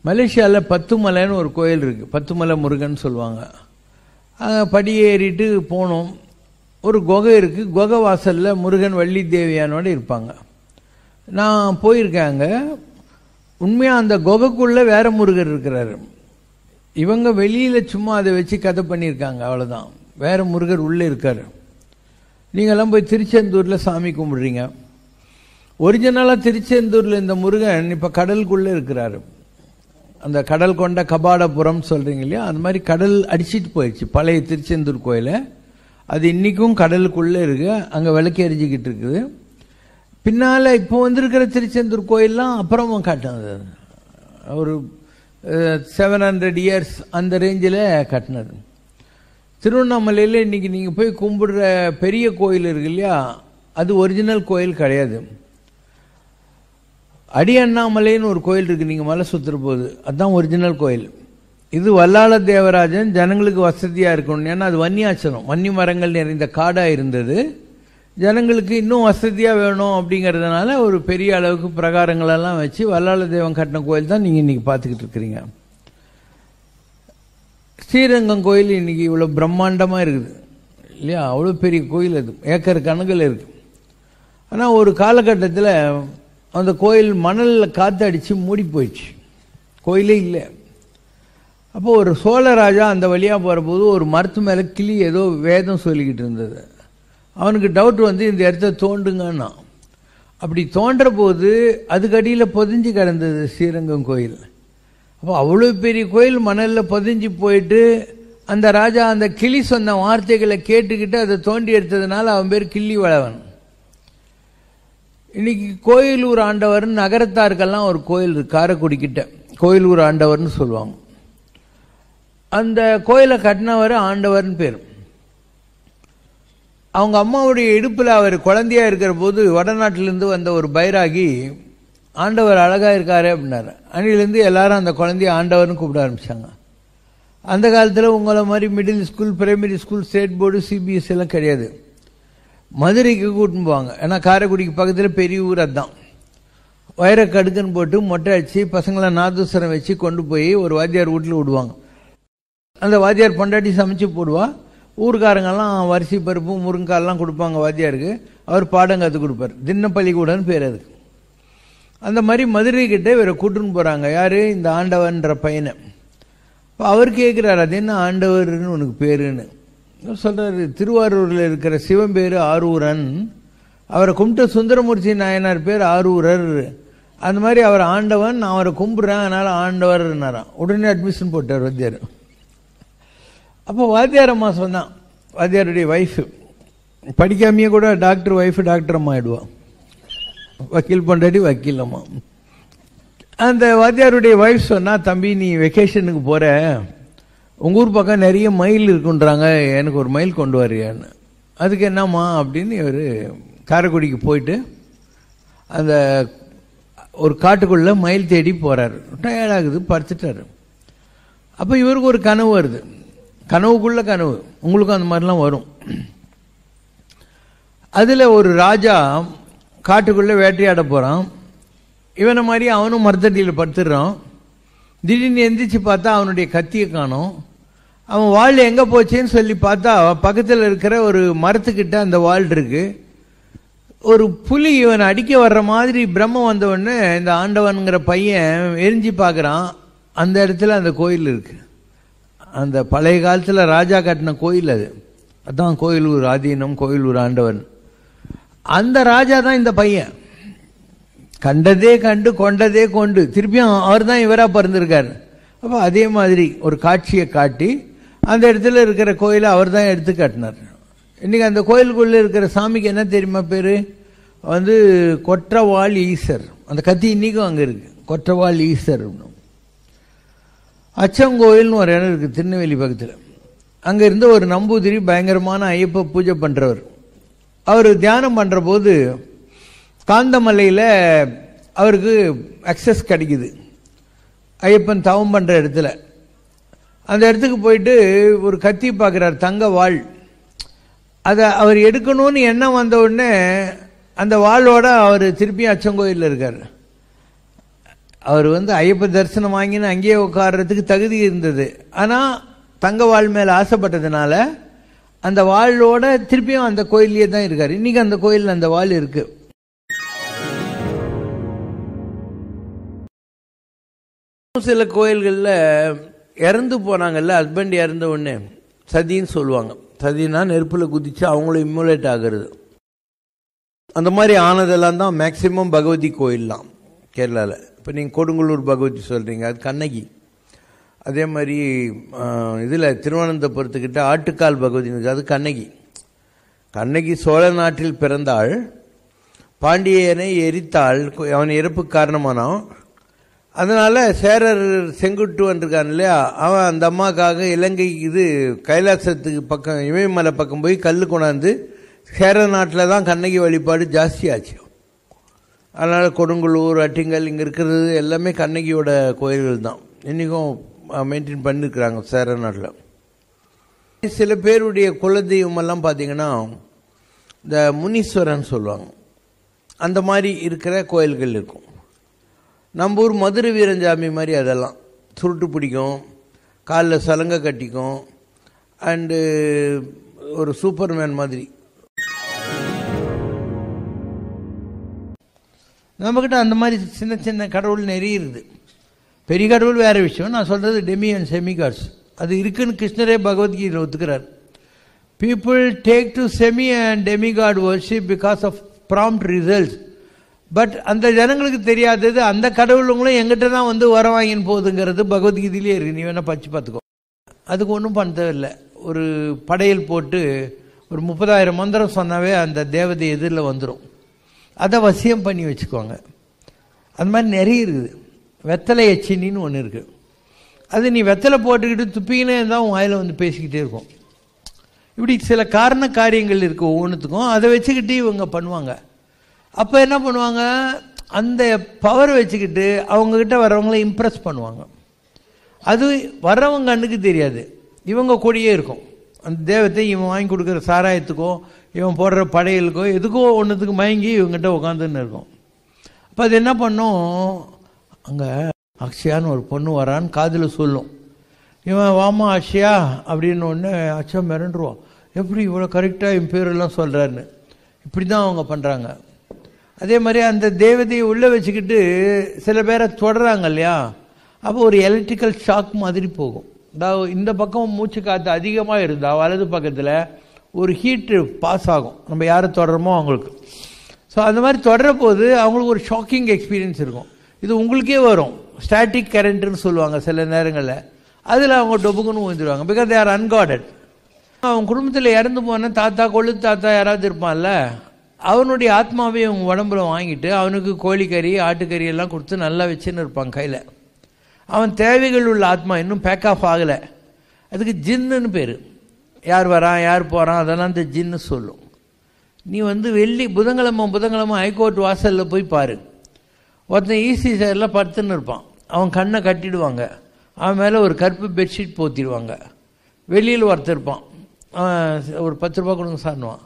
மலேசியாவில் பத்துமலைன்னு ஒரு கோயில் இருக்குது பத்துமலை முருகன் சொல்லுவாங்க அங்கே படி ஏறிட்டு போனோம் ஒரு குகை இருக்குது குகை வாசலில் முருகன் வள்ளி தேவியானோடு இருப்பாங்க நான் போயிருக்கேன் அங்கே உண்மையாக அந்த குகைக்குள்ளே வேற முருகர் இருக்கிறாரு இவங்க வெளியில் சும்மா அதை வச்சு கதை பண்ணியிருக்காங்க அவ்வளோதான் வேற முருகர் உள்ளே இருக்கார் நீங்கள்லாம் போய் திருச்செந்தூரில் சாமி கும்பிடுறீங்க ஒரிஜினலாக திருச்செந்தூரில் இந்த முருகன் இப்போ கடலுக்குள்ளே இருக்கிறாரு அந்த கடல் கொண்ட கபாடபுரம் சொல்கிறீங்க இல்லையா அந்த மாதிரி கடல் அடிச்சிட்டு போயிடுச்சு பழைய திருச்செந்தூர் கோயிலை அது இன்றைக்கும் கடலுக்குள்ளே இருக்கு அங்கே விளக்கு எரிஞ்சிக்கிட்டு இருக்குது பின்னால் இப்போ வந்திருக்கிற திருச்செந்தூர் கோயிலெலாம் அப்புறமா காட்டினது ஒரு செவன் ஹண்ட்ரட் இயர்ஸ் அந்த ரேஞ்சில் கட்டினது திருவண்ணாமலையில் இன்றைக்கி நீங்கள் போய் கும்பிடுற பெரிய கோயில் இருக்கு இல்லையா அது ஒரிஜினல் கோயில் கிடையாது அடி அண்ணாமலைன்னு ஒரு கோயில் இருக்குது நீங்கள் மலை சுற்றுற போது அதுதான் ஒரிஜினல் கோயில் இது வல்லாள தேவராஜன் ஜனங்களுக்கு வசதியாக இருக்கணும் ஏன்னா அது வன்னியாச்சலம் வன்னி மரங்கள் நிறைந்த காடாக இருந்தது ஜனங்களுக்கு இன்னும் வசதியாக வேணும் அப்படிங்கிறதுனால ஒரு பெரிய அளவுக்கு பிரகாரங்களெல்லாம் வச்சு வல்லாள தேவன் கட்டின கோயில் தான் நீங்கள் இன்றைக்கி பார்த்துக்கிட்டு இருக்கிறீங்க ஸ்ரீரங்கம் கோயில் இன்னைக்கு இவ்வளோ பிரம்மாண்டமாக இருக்குது இல்லையா அவ்வளோ பெரிய கோயில் அது ஏக்கர் கணக்கில் இருக்குது ஆனால் ஒரு காலகட்டத்தில் அந்த கோயில் மணலில் காற்று அடித்து மூடி போயிடுச்சு கோயிலே இல்லை அப்போ ஒரு சோழராஜா அந்த வழியாக போகிறபோது ஒரு மரத்து மேலே கிளி ஏதோ வேதம் சொல்லிக்கிட்டு இருந்தது அவனுக்கு டவுட் வந்து இந்த இடத்த தோண்டுங்கன்னா அப்படி தோன்ற போது அதுக்கடியில் பொதிஞ்சு கிடந்தது ஸ்ரீரங்கம் கோயில் அப்போ அவ்வளோ பெரிய கோயில் மணலில் பொதிஞ்சு போயிட்டு அந்த ராஜா அந்த கிளி சொன்ன வார்த்தைகளை கேட்டுக்கிட்டு அதை தோண்டி எடுத்ததுனால அவன் பேர் கிள்ளி வளவன் இன்னைக்கு கோயிலூர் ஆண்டவர் நகரத்தாருக்கெல்லாம் ஒரு கோயில் இருக்கு காரைக்குடி கிட்ட கோயிலூர் ஆண்டவர்னு சொல்லுவாங்க அந்த கோயிலை கட்டினவர் ஆண்டவர்னு பேர் அவங்க அம்மாவுடைய இடுப்பில் அவர் குழந்தையா இருக்கிற போது வடநாட்டிலேருந்து வந்த ஒரு பைராகி ஆண்டவர் அழகா இருக்காரு அப்படின்னாரு அன்னிலேருந்து எல்லாரும் அந்த குழந்தைய ஆண்டவர்னு கூப்பிட ஆரம்பிச்சாங்க அந்த காலத்தில் உங்களை மாதிரி middle school primary school state board CBSE எல்லாம் கிடையாது மதுரைக்கு கூட்டின்னு போவாங்க ஏன்னா காரைக்குடிக்கு பக்கத்தில் பெரிய ஊர் அதுதான் வயிறை கடுக்குன்னு போட்டு மொட்டை அடிச்சு பசங்களை நாதூசரம் வச்சு கொண்டு போய் ஒரு வாத்தியார் வீட்டில் விடுவாங்க அந்த வாத்தியார் பொண்டாட்டி சமைச்சு போடுவா ஊர்க்காரங்கெல்லாம் வரிசை பருப்பு முருங்காயெல்லாம் கொடுப்பாங்க வாத்தியாருக்கு அவர் பாடம் கற்றுக் கொடுப்பார் தின்ன பள்ளிக்கூடன்னு பேர் அதுக்கு அந்த மாதிரி மதுரை கிட்ட இவரை கூட்டுன்னு போகிறாங்க யார் இந்த ஆண்டவன்ற பையனை இப்போ அவர் கேட்குறாரு அது என்ன ஆண்டவர்னு உனக்கு பேருன்னு சொல்கிறாரு திருவாரூரில் இருக்கிற சிவன் பேர் ஆரூரன் அவரை கும்பிட்ட சுந்தரமூர்த்தி நாயனார் பேர் ஆரூரர் அந்த மாதிரி அவர் ஆண்டவன் நான் அவரை கும்பிட்றேன் அதனால் ஆண்டவர்னாராம் உடனே அட்மிஷன் போட்டார் வாத்தியார் அப்போ வாத்தியார் அம்மா சொன்னான் வாத்தியாருடைய ஒய்ஃபு படிக்காமையே கூட டாக்டர் ஒய்ஃபு டாக்டர் அம்மா ஆயிடுவான் வக்கீல் பொண்டாட்டி வக்கீல் அம்மா அந்த வாத்தியாருடைய ஒய்ஃப் சொன்னா தம்பி நீ வெக்கேஷனுக்கு போற உங்கள் ஊர் பக்கம் நிறைய மயில் இருக்குன்றாங்க எனக்கு ஒரு மயில் கொண்டு வரியான்னு அதுக்கு என்னம்மா அப்படின்னு இவர் காரைக்குடிக்கு போயிட்டு அந்த ஒரு காட்டுக்குள்ளே மயில் தேடி போகிறாரு டயர்டாகுது படுத்துட்டாரு அப்போ இவருக்கு ஒரு கனவு வருது கனவுக்குள்ள கனவு உங்களுக்கும் அந்த மாதிரிலாம் வரும் அதில் ஒரு ராஜா காட்டுக்குள்ளே வேட்டையாட போகிறான் இவனை மாதிரி அவனும் மரத்தடியில் படுத்துடுறான் திடீர்னு எந்திரிச்சு பார்த்தா அவனுடைய கத்தியை காணும் அவன் வாழ் எங்கே போச்சேன்னு சொல்லி பார்த்தா பக்கத்தில் இருக்கிற ஒரு மரத்துக்கிட்ட அந்த வாள் இருக்கு ஒரு புலி இவனை அடிக்க வர்ற மாதிரி பிரம்மம் வந்த உடனே இந்த ஆண்டவனுங்கிற பையன் எரிஞ்சு பார்க்குறான் அந்த இடத்துல அந்த கோயில் இருக்கு அந்த பழைய காலத்தில் ராஜா கட்டின கோயில் அது அதான் கோயிலூர் ஆதீனம் கோயிலூர் ஆண்டவன் அந்த ராஜா தான் இந்த பையன் கண்டதே கண்டு கொண்டதே கொண்டு திருப்பியும் அவர் தான் இவராக பிறந்திருக்காரு அப்போ அதே மாதிரி ஒரு காட்சியை காட்டி அந்த இடத்துல இருக்கிற கோயிலை அவர் தான் எடுத்து காட்டினார் இன்னைக்கு அந்த கோயிலுக்குள்ளே இருக்கிற சாமிக்கு என்ன தெரியுமா பேர் வந்து கொற்றவாள் ஈசர் அந்த கத்தி இன்னைக்கும் அங்கே இருக்கு கொற்றவாள் ஈசர் அச்சங்கோயில்னு ஒரு இடம் இருக்குது திருநெல்வேலி பக்கத்தில் அங்கே இருந்த ஒரு நம்பூதிரி பயங்கரமான ஐயப்ப பூஜை பண்ணுறவர் அவர் தியானம் பண்ணுற போது காந்தமலையில் அவருக்கு அக்சஸ் கிடைக்குது ஐயப்பன் தவம் பண்ணுற இடத்துல அந்த இடத்துக்கு போயிட்டு ஒரு கத்தி பார்க்குறார் தங்க வாழ் அதை அவர் எடுக்கணும்னு எண்ணம் வந்த உடனே அந்த வாளோட அவர் திருப்பியும் அச்சங்கோயிலில் இருக்கார் அவர் வந்து ஐயப்ப தரிசனம் வாங்கின்னு அங்கேயே உட்கார்றதுக்கு தகுதி இருந்தது ஆனால் தங்க வாழ் மேலே ஆசைப்பட்டதுனால அந்த வாளோட திருப்பியும் அந்த கோயிலே தான் இருக்கார் இன்னைக்கு அந்த கோயில் அந்த வாள் இருக்கு சில கோயில்களில் இறந்து போனாங்கல்ல ஹஸ்பண்ட் இறந்த உடனே சதின்னு சொல்லுவாங்க சதினா நெருப்பில் குதிச்சு அவங்களும் இம்முலேட் ஆகிறது அந்த மாதிரி ஆனதெல்லாம் தான் மேக்சிமம் பகவதி கோயில்லாம் கேரளாவில் இப்போ நீங்கள் கொடுங்கல்லூர் பகவதி சொல்கிறீங்க அது கண்ணகி அதே மாதிரி இதில் திருவனந்தபுரத்துக்கிட்ட ஆட்டுக்கால் பகவதி இருக்கு அது கண்ணகி கண்ணகி சோழ நாட்டில் பிறந்தாள் பாண்டியனை எரித்தாள் அவன் இறப்புக்கு காரணமானான் அதனால் சேரர் செங்குட்டுவன் இருக்கான் இல்லையா அவன் அந்த அம்மாக்காக இலங்கை இது கைலாசத்துக்கு பக்கம் இமயமலை பக்கம் போய் கல் கொண்டாந்து சேர நாட்டில் தான் கண்ணகி வழிபாடு ஜாஸ்தியாச்சு அதனால் கொடுங்கல்லூர் அட்டிங்கல் இங்கே இருக்கிறது எல்லாமே கண்ணகியோட கோயில்கள் தான் இன்றைக்கும் மெயின்டைன் பண்ணியிருக்கிறாங்க சேர நாட்டில் சில பேருடைய குலதெய்வமெல்லாம் பார்த்தீங்கன்னா இந்த முனீஸ்வரன் சொல்லுவாங்க அந்த மாதிரி இருக்கிற கோயில்கள் இருக்கும் நம்ம ஊர் மதுரை வீரஞ்சாமி மாதிரி அதெல்லாம் சுருட்டு பிடிக்கும் காலில் சலங்கை கட்டிக்கும் அண்டு ஒரு சூப்பர்மேன் மாதிரி நம்மக்கிட்ட அந்த மாதிரி சின்ன சின்ன கடவுள் நிறைய இருக்குது பெரிய கடவுள் வேறு விஷயம் நான் சொல்கிறது டெமி அண்ட் செமி காட்ஸ் அது இருக்குன்னு கிருஷ்ணரே பகவத்கீதை ஒத்துக்கிறார் people take to semi and demi god worship because of prompt results but அந்த ஜனங்களுக்கு தெரியாதது அந்த கடவுளுங்களும் எங்கிட்ட தான் வந்து வர வாங்கின்னு போகுதுங்கிறது பகவத்கீதையிலே இருக்கு நீ வேணால் பச்சு பார்த்துக்கோ அதுக்கு ஒன்றும் பண்ண தேவையில்லை ஒரு படையல் போட்டு ஒரு முப்பதாயிரம் மந்திரம் சொன்னாவே அந்த தேவதை எதிரில் வந்துடும் அதை வசியம் பண்ணி வச்சுக்குவாங்க அந்த மாதிரி நிறைய இருக்குது வெத்தலை எச்சினின்னு ஒன்று இருக்குது அது நீ வெத்தலை போட்டுக்கிட்டு துப்பிக்கினே இருந்தால் உன் வாயில் வந்து பேசிக்கிட்டே இருக்கும் இப்படி சில காரண காரியங்கள் இருக்குது ஒவ்வொன்றுத்துக்கும் அதை வச்சுக்கிட்டு இவங்க பண்ணுவாங்க அப்போ என்ன பண்ணுவாங்க அந்த பவர் வச்சுக்கிட்டு அவங்கக்கிட்ட வரவங்கள இம்ப்ரெஸ் பண்ணுவாங்க அது வர்றவங்க கண்ணுக்கு தெரியாது இவங்க கூடயே இருக்கும் அந்த தேவத்தை இவன் வாங்கி கொடுக்குற சாராயத்துக்கோ இவன் போடுற படையலுக்கோ எதுக்கோ ஒன்றுத்துக்கு மயங்கி இவங்ககிட்ட உட்காந்துன்னு இருக்கும் அப்போ அது என்ன பண்ணும் அங்கே அக்ஷயான்னு ஒரு பொண்ணு வரான்னு காதில் சொல்லும் இவன் வாமா அக்ஷயா அப்படின்னு ஒன்று அக்ஷயா மிரண்டுருவான் எப்படி இவ்வளோ கரெக்டாக என் பேரெல்லாம் சொல்கிறாருன்னு இப்படி தான் அவங்க பண்ணுறாங்க அதே மாதிரி அந்த தேவதையை உள்ளே வச்சுக்கிட்டு சில பேரை தொடறாங்க இல்லையா அப்போ ஒரு எலக்ட்ரிக்கல் ஷாக் மாதிரி போகும் அதாவது இந்த பக்கம் மூச்சு காற்று அதிகமாக இருந்தால் வலது பக்கத்தில் ஒரு ஹீட்டு பாஸ் ஆகும் நம்ம யாரை தொடரமோ அவங்களுக்கு ஸோ அந்த மாதிரி தொடர போது அவங்களுக்கு ஒரு ஷாக்கிங் எக்ஸ்பீரியன்ஸ் இருக்கும் இது உங்களுக்கே வரும் ஸ்டாட்டிக் கரண்ட்டுன்னு சொல்லுவாங்க சில நேரங்களில் அதில் அவங்க டொபுக்குன்னு விழுந்துருவாங்க பிகாஸ் தே ஆர் அன்காடட் அவன் குடும்பத்தில் இறந்து போன தாத்தா கொள்ளு தாத்தா யாராவது இருப்பான்ல அவனுடைய ஆத்மாவை அவங்க உடம்புல வாங்கிட்டு அவனுக்கு கோழிக்கறி ஆட்டுக்கறி எல்லாம் கொடுத்து நல்லா வச்சுன்னு இருப்பான் கையில் அவன் தேவைகள் உள்ள ஆத்மா இன்னும் பேக் ஆஃப் ஆகலை அதுக்கு ஜின்னுன்னு பேர் யார் வரான் யார் போகிறான் அதெல்லாம் அந்த ஜின்னு சொல்லும் நீ வந்து வெள்ளி புதன்கிழமை புதன்கிழமை ஹைகோர்ட் வாசலில் போய் பாரு ஒருத்தன் ஈசி சைடில் படுத்துன்னு இருப்பான் அவன் கண்ணை கட்டிடுவாங்க அவன் மேலே ஒரு கருப்பு பெட்ஷீட் போத்திடுவாங்க வெளியில் ஒருத்தர் இருப்பான் அவன் ஒரு பத்து ரூபா கொடுங்க சார்னுவான்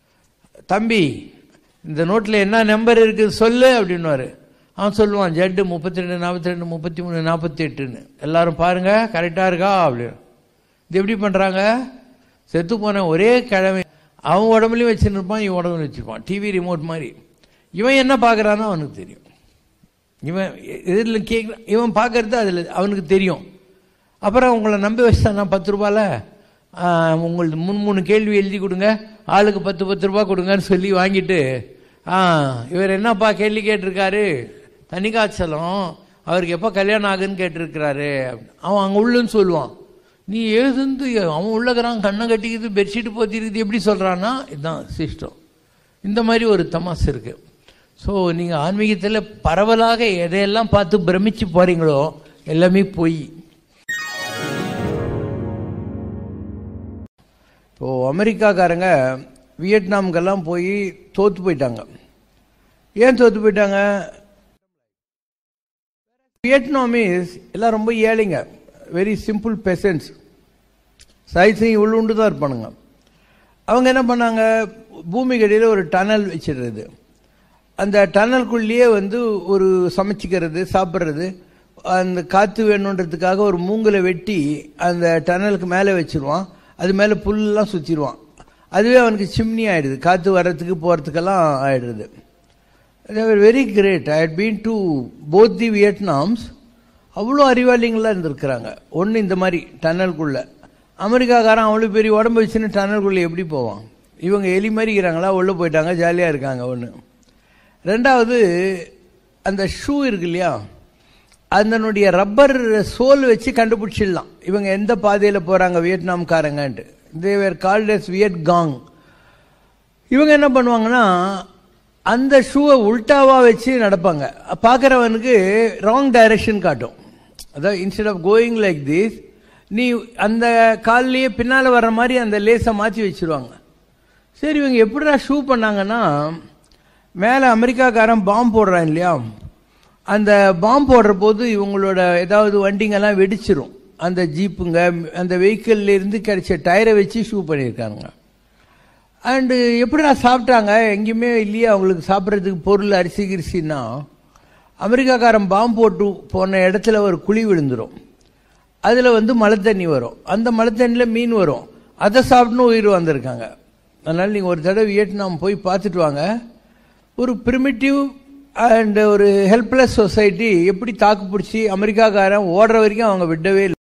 தம்பி இந்த நோட்டில் என்ன நம்பர் இருக்குது சொல்லு அப்படின்னுவார் அவன் சொல்லுவான் ஜெட்டு முப்பத்தி ரெண்டு நாற்பத்தி ரெண்டு முப்பத்தி மூணு நாற்பத்தி எட்டுன்னு எல்லாரும் பாருங்கள் கரெக்டாக இருக்கா அப்படின்னு இது எப்படி பண்ணுறாங்க செத்து போன ஒரே கிழமை அவன் உடம்புலையும் வச்சுன்னு இருப்பான் இவன் உடம்புல வச்சுருப்பான் டிவி ரிமோட் மாதிரி இவன் என்ன பார்க்குறானோ அவனுக்கு தெரியும் இவன் இதில் கேட்க இவன் பார்க்கறது அதில் அவனுக்கு தெரியும் அப்புறம் உங்களை நம்பி வச்சிட்டானா பத்து ரூபாயில் உங்களுக்கு மூணு மூணு கேள்வி எழுதி கொடுங்க ஆளுக்கு பத்து பத்து ரூபா கொடுங்கன்னு சொல்லி வாங்கிட்டு ஆ இவர் என்னப்பா கேள்வி கேட்டிருக்காரு தனி காய்ச்சலும் அவருக்கு எப்போ கல்யாணம் ஆகுன்னு கேட்டிருக்கிறாரு அவன் அங்கே உள்ளுன்னு சொல்லுவான் நீ எழுதுந்து அவன் உள்ளக்கிறான் கண்ணை கட்டிக்கிது பெட்ஷீட்டு போத்திருக்குது எப்படி சொல்கிறான்னா இதுதான் சிஸ்டம் இந்த மாதிரி ஒரு தமாஸ் இருக்குது ஸோ நீங்கள் ஆன்மீகத்தில் பரவலாக எதையெல்லாம் பார்த்து பிரமிச்சு போகிறீங்களோ எல்லாமே பொய் இப்போது அமெரிக்காக்காரங்க வியட்நாமுக்கெல்லாம் போய் தோற்று போயிட்டாங்க ஏன் தோற்று போயிட்டாங்க வியட்நாமீஸ் எல்லாம் ரொம்ப ஏழைங்க வெரி சிம்பிள் பெசன்ஸ் சைஸையும் உள்ளுண்டு தான் இருப்பானுங்க அவங்க என்ன பண்ணாங்க பூமி கடியில் ஒரு டனல் வச்சிடுறது அந்த டனலுக்குள்ளேயே வந்து ஒரு சமைச்சிக்கிறது சாப்பிட்றது அந்த காற்று வேணுன்றதுக்காக ஒரு மூங்கிலை வெட்டி அந்த டனலுக்கு மேலே வச்சிருவான் அது மேலே புல்லாம் சுற்றிடுவான் அதுவே அவனுக்கு சிம்னி ஆயிடுது காற்று வர்றதுக்கு போகிறதுக்கெல்லாம் ஆயிடுறது very great I had been to both the வியட்நாம்ஸ் அவ்வளோ அறிவாளிங்களாக இருந்திருக்கிறாங்க ஒன்று இந்த மாதிரி டன்னலுக்குள்ளே அமெரிக்காக்காரன் அவ்வளோ பெரிய உடம்பு வச்சுன்னு டன்னலுக்குள்ளே எப்படி போவான் இவங்க எலி மாதிரி இருக்கிறாங்களா உள்ளே போயிட்டாங்க ஜாலியாக இருக்காங்க ஒன்று ரெண்டாவது அந்த ஷூ இருக்கு இல்லையா அதனுடைய ரப்பர் சோல் வச்சு கண்டுபிடிச்சிடலாம் இவங்க எந்த பாதையில் போகிறாங்க வியட்நாம்காரங்கன்ட்டு they are called as Viet Cong இவங்க என்ன பண்ணுவாங்கன்னா அந்த ஷூவை உல்டாவாக வச்சு நடப்பாங்க பார்க்குறவனுக்கு ராங் டைரக்ஷன் காட்டும் அதாவது instead of going like this நீ அந்த கால்லையே பின்னால் வர்ற மாதிரி அந்த லேஸை மாற்றி வச்சுருவாங்க சரி இவங்க எப்படிடா ஷூ பண்ணாங்கன்னா மேலே அமெரிக்காக்காரன் பாம்பு போடுறான் இல்லையா அந்த பாம்பு போடுற போது இவங்களோட ஏதாவது வண்டிங்கெல்லாம் வெடிச்சிரும் அந்த ஜீப்புங்க அந்த வெஹிக்கிள்ல இருந்து கிடைச்ச டயரை வச்சு ஷூ பண்ணியிருக்காங்க அண்டு எப்படிடா சாப்பிட்டாங்க எங்கேயுமே இல்லையா அவங்களுக்கு சாப்பிட்றதுக்கு பொருள் அரிசி கிரிசின்னா அமெரிக்காக்காரன் பாம்பு போட்டு போன இடத்துல ஒரு குழி விழுந்துடும் அதில் வந்து மழை தண்ணி வரும் அந்த மழை தண்ணியில் மீன் வரும் அதை சாப்பிட்ணும் உயிர் வந்திருக்காங்க அதனால் நீங்கள் ஒரு தடவை வியட்நாம் போய் பார்த்துட்டு வாங்க ஒரு ப்ரிமிட்டிவ் அண்ட் ஒரு ஹெல்ப்லெஸ் சொசைட்டி எப்படி தாக்கு பிடிச்சி அமெரிக்காக்காரன் ஓடுற வரைக்கும் அவங்க விடவே இல்லை